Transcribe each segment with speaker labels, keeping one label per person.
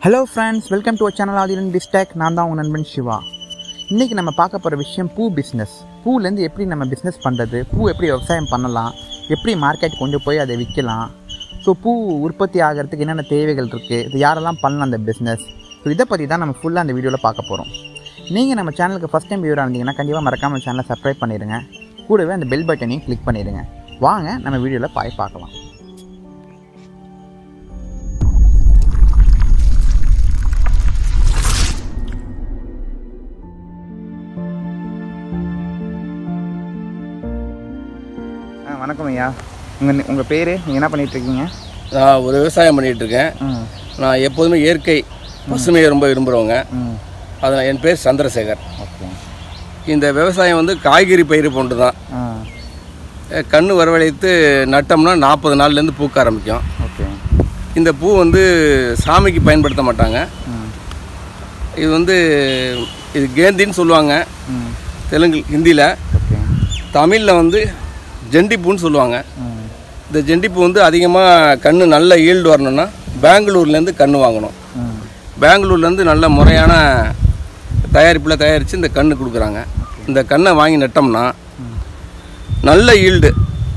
Speaker 1: Hello friends welcome to channel Aadhiran பிஸ்டேக் நான் தான் உங்கள் நண்பன் சிவா இன்றைக்கி நம்ம பார்க்க போகிற விஷயம் பூ பிஸ்னஸ் பூலேருந்து எப்படி நம்ம பிஸ்னஸ் பண்ணுறது பூ எப்படி விவசாயம் பண்ணலாம் எப்படி மார்க்கெட் கொண்டு போய் அதை விற்கலாம் ஸோ பூ உற்பத்தி ஆகிறதுக்கு என்னென்ன தேவைகள் இருக்குது இது யாரெல்லாம் பண்ணலாம் அந்த பிஸ்னஸ் ஸோ இதை பற்றி தான் நம்ம ஃபுல்லாக அந்த வீடியோவில் பார்க்க போகிறோம் நீங்கள் நம்ம சேனலுக்கு ஃபஸ்ட் டைம் வியூராக இருந்தீங்கன்னா கண்டிப்பாக மறக்காமல் சேனலை சப்ஸ்கிரைப் பண்ணிடுங்க கூடவே அந்த பெல் பட்டனையும் கிளிக் பண்ணிடுங்க வாங்க நம்ம வீடியோவில் பாய் பார்க்கலாம் ஆ வணக்கம் ஐயா உங்கள் உங்கள் பேர் நீங்கள் என்ன பண்ணிட்டு இருக்கீங்க
Speaker 2: நான் ஒரு விவசாயம் பண்ணிகிட்டு இருக்கேன்
Speaker 1: ம்
Speaker 2: நான் எப்போதுமே இயற்கை பசுமையை ரொம்ப விரும்புகிறவங்க
Speaker 1: ம்
Speaker 2: அதில் என் பேர் சந்திரசேகர்
Speaker 1: ஓகே
Speaker 2: இந்த விவசாயம் வந்து காய்கறி பயிர் போன்று தான்
Speaker 1: ஆ
Speaker 2: அஹ் கண்ணு வரவழைத்து நட்டோம்னா நாற்பது நாள்லேருந்து பூக்க ஆரம்பிக்கும்
Speaker 1: ஓகே
Speaker 2: இந்த பூ வந்து சாமிக்கு பயன்படுத்த மாட்டாங்க
Speaker 1: ம்
Speaker 2: இது வந்து இது கேந்தின்னு சொல்லுவாங்க
Speaker 1: ம்
Speaker 2: தெலுங்கு ஹிந்தியில்
Speaker 1: ஓகே
Speaker 2: தமிழில் வந்து ஜெண்டிப்பூன்னு சொல்லுவாங்க
Speaker 1: ம்
Speaker 2: இந்த ஜெண்டிப்பூ வந்து அதிகமாக கண்ணு நல்ல ஈல்டு வரணும்னா பெங்களூர்லேருந்து கண்ணு வாங்கணும்
Speaker 1: ம்
Speaker 2: பெங்களூர்லேருந்து நல்ல முறையான தயாரிப்பில் தயாரித்து இந்த கன்று கொடுக்குறாங்க இந்த கண்ணை வாங்கி நட்டோம்னா நல்ல ஈல்டு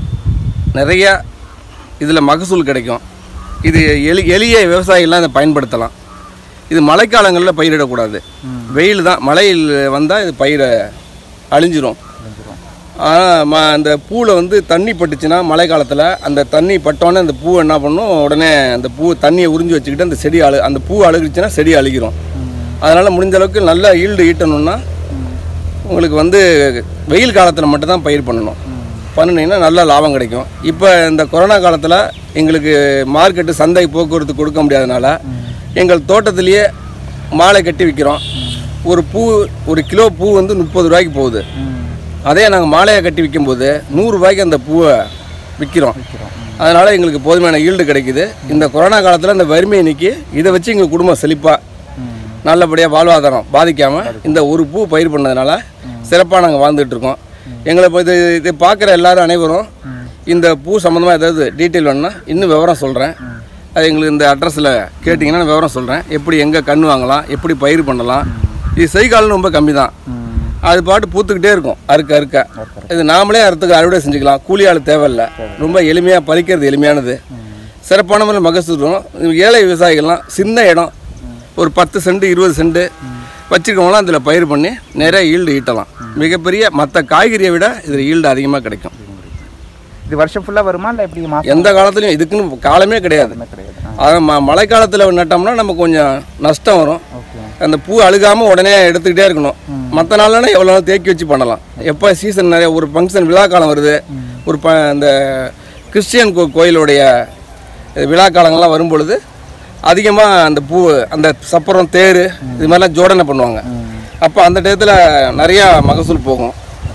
Speaker 2: நிறையா இதில் மகசூல் கிடைக்கும் இது எளி எளிய விவசாயிகள்லாம் இதை பயன்படுத்தலாம் இது மழைக்காலங்களில் பயிரிடக்கூடாது வெயில் தான் மழையில் வந்தால் இது பயிரை அழிஞ்சிரும்
Speaker 1: புரிஞ்சிரும்
Speaker 2: ஆனால் ம அந்த பூவில் வந்து தண்ணி பட்டுச்சுன்னா மழை காலத்தில் அந்த தண்ணி பட்டோன்னே அந்த பூ என்ன பண்ணும் உடனே அந்த பூ தண்ணியை உறிஞ்சி வச்சுக்கிட்டு அந்த செடி அழு அந்த பூ அழுகுச்சுன்னா செடி அழுகிரும் அதனால் முடிஞ்ச அளவுக்கு நல்ல ஈல்டு ஈட்டணும்னா உங்களுக்கு வந்து வெயில் காலத்தில் மட்டும்தான் பயிர் பண்ணணும் பண்ணினீங்கன்னா நல்ல லாபம் கிடைக்கும் இப்போ இந்த கொரோனா காலத்தில் எங்களுக்கு மார்க்கெட்டு சந்தை போக்குவரத்து கொடுக்க முடியாதனால எங்கள் தோட்டத்திலேயே மாலை கட்டி விற்கிறோம் ஒரு பூ ஒரு கிலோ பூ வந்து முப்பது ரூபாய்க்கு போகுது
Speaker 1: ம்
Speaker 2: அதே நாங்கள் மாலையை கட்டி விற்கும்போது நூறுரூவாய்க்கு அந்த பூவை விற்கிறோம் அதனால் எங்களுக்கு போதுமான ஈல்டு கிடைக்குது இந்த கொரோனா காலத்தில் இந்த வறுமையை நீக்கி இதை வச்சு எங்கள் குடும்பம் செழிப்பாக
Speaker 1: ம்
Speaker 2: நல்லபடியாக வாழ்வாதாரம் பாதிக்காமல் இந்த ஒரு பூ பயிர் பண்ணதுனால சிறப்பாக நாங்கள் வாழ்ந்துட்டு இருக்கோம் எங்களை இப்போ இது இது பார்க்குற எல்லாரும் அனைவரும் இந்த பூ சம்மந்தமாக ஏதாவது டீட்டெயில் வேணும்னா இன்னும் விவரம் சொல்கிறேன் அது எங்களுக்கு இந்த அட்ரஸில் கேட்டிங்கன்னா நான் விவரம் சொல்கிறேன் எப்படி எங்கே கன்று வாங்கலாம் எப்படி பயிர் பண்ணலாம் இது செய்காலம் ரொம்ப கம்மி தான்
Speaker 1: ம்
Speaker 2: அது பாட்டு பூத்துக்கிட்டே இருக்கும் அறுக்க அறுக்க இது நாமளே அறுத்துக்கு அறுவடை செஞ்சுக்கலாம் கூலி ஆள் தேவையில்ல ரொம்ப எளிமையாக பறிக்கிறது எளிமையானது சிறப்பான முறையில் மகசூல் வரும். ஏழை விவசாயிகள்லாம் சின்ன இடம் ஒரு பத்து சென்ட் இருபது சென்ட் வச்சுருக்கவங்களாம் அதில் பயிர் பண்ணி நிறைய ஈல்டு ஈட்டலாம் மிகப்பெரிய மற்ற காய்கறியை விட இதில் ஈல்டு அதிகமாக கிடைக்கும்
Speaker 1: இது வருஷம் ஃபுல்லாக வருமா இல்லை எப்படி மாதம்
Speaker 2: எந்த காலத்துலையும் இதுக்குன்னு காலமே கிடையாது
Speaker 1: கிடையாது ஆ
Speaker 2: அதான் ம மழை காலத்தில் நட்டோம்னா நமக்கு கொஞ்சம் நஷ்டம் வரும்
Speaker 1: ஓகே
Speaker 2: அந்த பூ அழுகாமல் உடனே எடுத்துக்கிட்டே இருக்கணும் மற்ற நாள்லனா எவ்வளோ நாள் தேக்கி வச்சு பண்ணலாம் எப்போ சீசன் நிறைய ஒரு ஃபங்க்ஷன் விழா காலம் வருது ஒரு ப இந்த கிறிஸ்டியன் கோ கோயிலுடைய விழா காலங்கள்லாம் வரும் பொழுது அதிகமாக அந்த பூ அந்த சப்பரம் தேர் இது மாதிரிலாம் ஜோடனை பண்ணுவாங்க அப்போ அந்த டயத்தில் நிறையா மகசூல் போகும்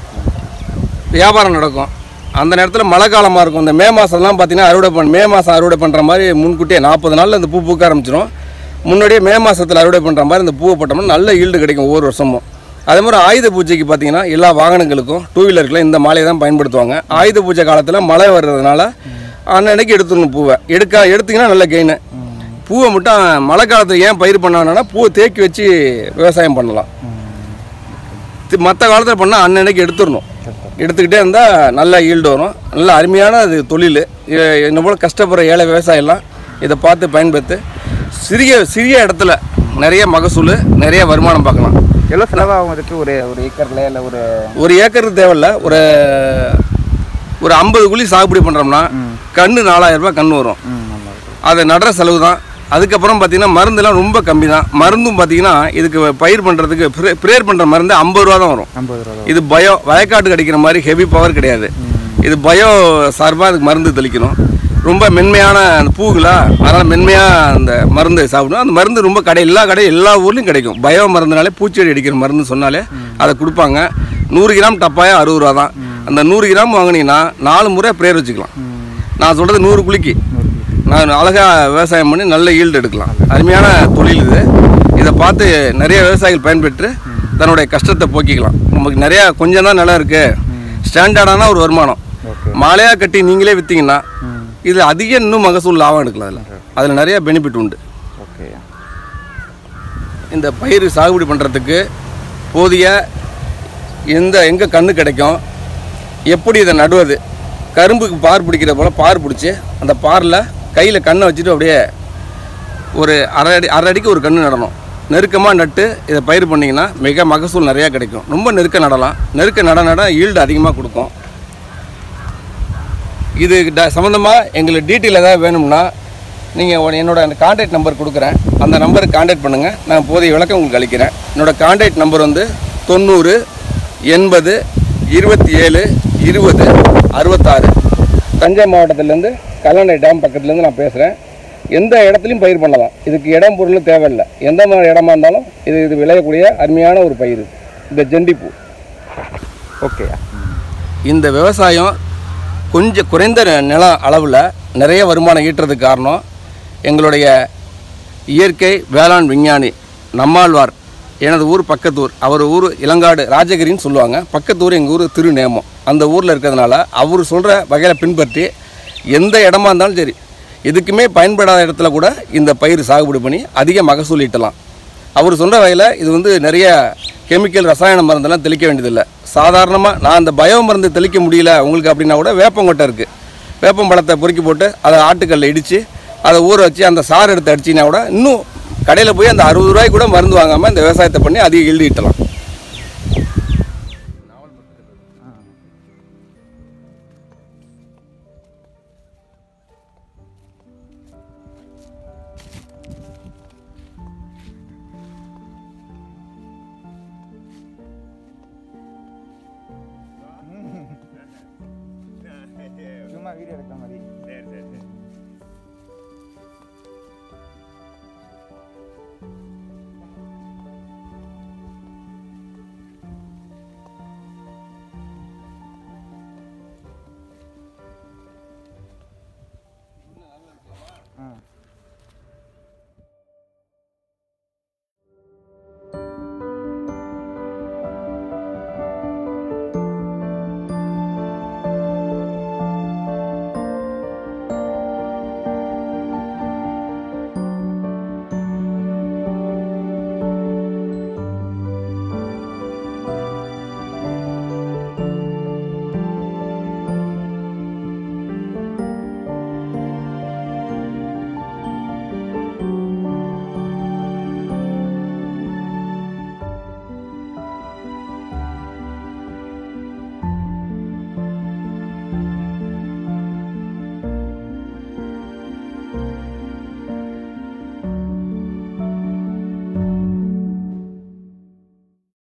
Speaker 2: வியாபாரம் நடக்கும் அந்த நேரத்தில் மழை காலமாக இருக்கும் இந்த மே மாதம்லாம் பார்த்தீங்கன்னா அறுவடை பண்ண மே மாதம் அறுவடை பண்ணுற மாதிரி முன்கூட்டியே நாற்பது நாளில் இந்த பூ பூக்க ஆரம்பிச்சிடும் முன்னாடியே மே மாதத்தில் அறுவடை பண்ணுற மாதிரி இந்த பூவை போட்டோம்னா நல்ல ஈல்டு கிடைக்கும் ஒவ்வொரு வருஷமும் அதே மாதிரி ஆயுத பூஜைக்கு பார்த்தீங்கன்னா எல்லா வாகனங்களுக்கும் டூ வீலருக்குலாம் இந்த மாலையை தான் பயன்படுத்துவாங்க ஆயுத பூஜை காலத்தில் மழை வர்றதுனால அன்னன்னைக்கு எடுத்துடணும் பூவை எடுக்க எடுத்தீங்கன்னா நல்ல கெயின் பூவை மட்டும் மழை காலத்தில் ஏன் பயிர் பண்ணாங்கன்னா பூவை தேக்கி வச்சு விவசாயம் பண்ணலாம் மற்ற காலத்தில் பண்ணால் அன்னன்னைக்கு எடுத்துடணும் எடுத்துக்கிட்டே இருந்தால் நல்ல ஈல்டு வரும் நல்ல அருமையான அது தொழில் இ- என்ன போல் கஷ்டப்படுற ஏழை விவசாயிலாம் இதை பார்த்து பயன்படுத்து சிறிய சிறிய இடத்துல நிறைய மகசூல் நிறைய வருமானம் பார்க்கலாம்
Speaker 1: எவ்வளோ செலவாகும் அதுக்கு ஒரு ஒரு ஏக்கரில் இல்லை ஒரு
Speaker 2: ஒரு ஏக்கருக்கு தேவையில்ல ஒரு ஒரு ஐம்பது குழி சாகுபடி பண்ணுறோம்னா கன்று நாலாயிரம் ரூபாய் கன்று வரும்
Speaker 1: ம் நல்லா இருக்கு
Speaker 2: அதை நடுற செலவு தான் அதுக்கப்புறம் பார்த்தீங்கன்னா மருந்துலாம் ரொம்ப கம்மி தான் மருந்தும் பார்த்தீங்கன்னா இதுக்கு பயிர் பண்ணுறதுக்கு ப்ரேயர் பண்ணுற மருந்து ஐம்பது ரூபா தான் வரும்
Speaker 1: ஐம்பது ரூபா
Speaker 2: இது பயோ வயக்காட்டுக்கு அடிக்கிற மாதிரி ஹெவி பவர் கிடையாது இது பயோ சார்பாக அதுக்கு மருந்து தெளிக்கணும் ரொம்ப மென்மையான அந்த பூங்களா அதனால் மென்மையாக அந்த மருந்து சாப்பிடணும் அந்த மருந்து ரொம்ப கடை எல்லா கடை எல்லா ஊர்லேயும் கிடைக்கும் பயோ மருந்துனாலே பூச்செடி அடிக்கிற மருந்து சொன்னாலே அதை கொடுப்பாங்க நூறு கிராம் டப்பாயா அறுபது ரூபா தான் அந்த நூறு கிராம் வாங்கினீங்கன்னா நாலு முறை ப்ரேயர் வச்சுக்கலாம் நான் சொல்கிறது நூறு குழிக்கு நான் அழகாக விவசாயம் பண்ணி நல்ல ஈல்டு எடுக்கலாம் அருமையான தொழில் இது இதை பார்த்து நிறைய விவசாயிகள் பயன்பெற்று தன்னுடைய கஷ்டத்தை போக்கிக்கலாம் நமக்கு நிறையா கொஞ்சம் தான் நிலம் இருக்குது ஸ்டாண்டர்டான ஒரு வருமானம்
Speaker 1: ஓகே
Speaker 2: மாலையாக கட்டி நீங்களே விற்றீங்கன்னா
Speaker 1: ம்
Speaker 2: இதில் அதிக இன்னும் மகசூல் லாபம் எடுக்கலாம் அதில் அதில் நிறைய பெனிஃபிட் உண்டு
Speaker 1: ஓகே
Speaker 2: இந்த பயிர் சாகுபடி பண்ணுறதுக்கு போதிய எந்த எங்கே கன்று கிடைக்கும் எப்படி இதை நடுவது கரும்புக்கு பார் பிடிக்கிற போல் பார் பிடிச்சி அந்த பாரில் கையில் கண்ணை வச்சுட்டு அப்படியே ஒரு அரை அடி அரை அடிக்கு ஒரு கன்று நடணும் நெருக்கமாக நட்டு இதை பயிர் பண்ணிங்கன்னா மிக மகசூல் நிறையா கிடைக்கும் ரொம்ப நெருக்க நடலாம் நெருக்க நட நட ஈல்டு அதிகமாக கொடுக்கும் இது ட சம்மந்தமாக எங்களுக்கு டீட்டெயில் ஏதாவது வேணும்னா நீங்கள் என்னோட அந்த கான்டாக்ட் நம்பர் கொடுக்குறேன் அந்த நம்பருக்கு கான்டாக்ட் பண்ணுங்கள் நான் போதிய விளக்கம் உங்களுக்கு அளிக்கிறேன் என்னோடய கான்டாக்ட் நம்பர் வந்து தொண்ணூறு எண்பது இருபத்தி ஏழு இருபது அறுபத்தாறு தஞ்சை மாவட்டத்திலேருந்து கல்லணை டேம் பக்கத்துலேருந்து நான் பேசுகிறேன் எந்த இடத்துலையும் பயிர் பண்ணலாம் இதுக்கு இடம் பொருள் தேவையில்லை எந்த மாதிரி இடமா இருந்தாலும் இது இது விளையக்கூடிய அருமையான ஒரு பயிர் இந்த ஜெண்டிப்பூ
Speaker 1: ஓகே
Speaker 2: இந்த விவசாயம் கொஞ்சம் குறைந்த நில அளவில் நிறைய வருமானம் ஈட்டுறதுக்கு காரணம் எங்களுடைய இயற்கை வேளாண் விஞ்ஞானி நம்மாழ்வார் எனது ஊர் பக்கத்தூர் அவர் ஊர் இளங்காடு ராஜகிரின்னு சொல்லுவாங்க பக்கத்தூர் எங்கள் ஊர் திருநேமம் அந்த ஊரில் இருக்கிறதுனால அவர் சொல்கிற வகையில் பின்பற்றி எந்த இடமா இருந்தாலும் சரி எதுக்குமே பயன்படாத இடத்துல கூட இந்த பயிர் சாகுபடி பண்ணி அதிக மகசூல் ஈட்டலாம் அவர் சொன்ன வகையில் இது வந்து நிறைய கெமிக்கல் ரசாயன மருந்தெல்லாம் தெளிக்க வேண்டியதில்லை சாதாரணமாக நான் அந்த பயோ மருந்து தெளிக்க முடியல உங்களுக்கு அப்படின்னா கூட வேப்பங்கொட்டை இருக்குது வேப்பம் பழத்தை பொறுக்கி போட்டு அதை ஆட்டுக்கல்ல இடித்து அதை ஊற வச்சு அந்த சாறு எடுத்து அடிச்சிங்கன்னா கூட இன்னும் கடையில் போய் அந்த அறுபது ரூபாய்க்கு கூட மருந்து வாங்காமல் இந்த விவசாயத்தை பண்ணி அதிக ஈல்டு ஈட்டலாம்
Speaker 1: சும்மா வீடியோ எடுக்கிற மாதிரி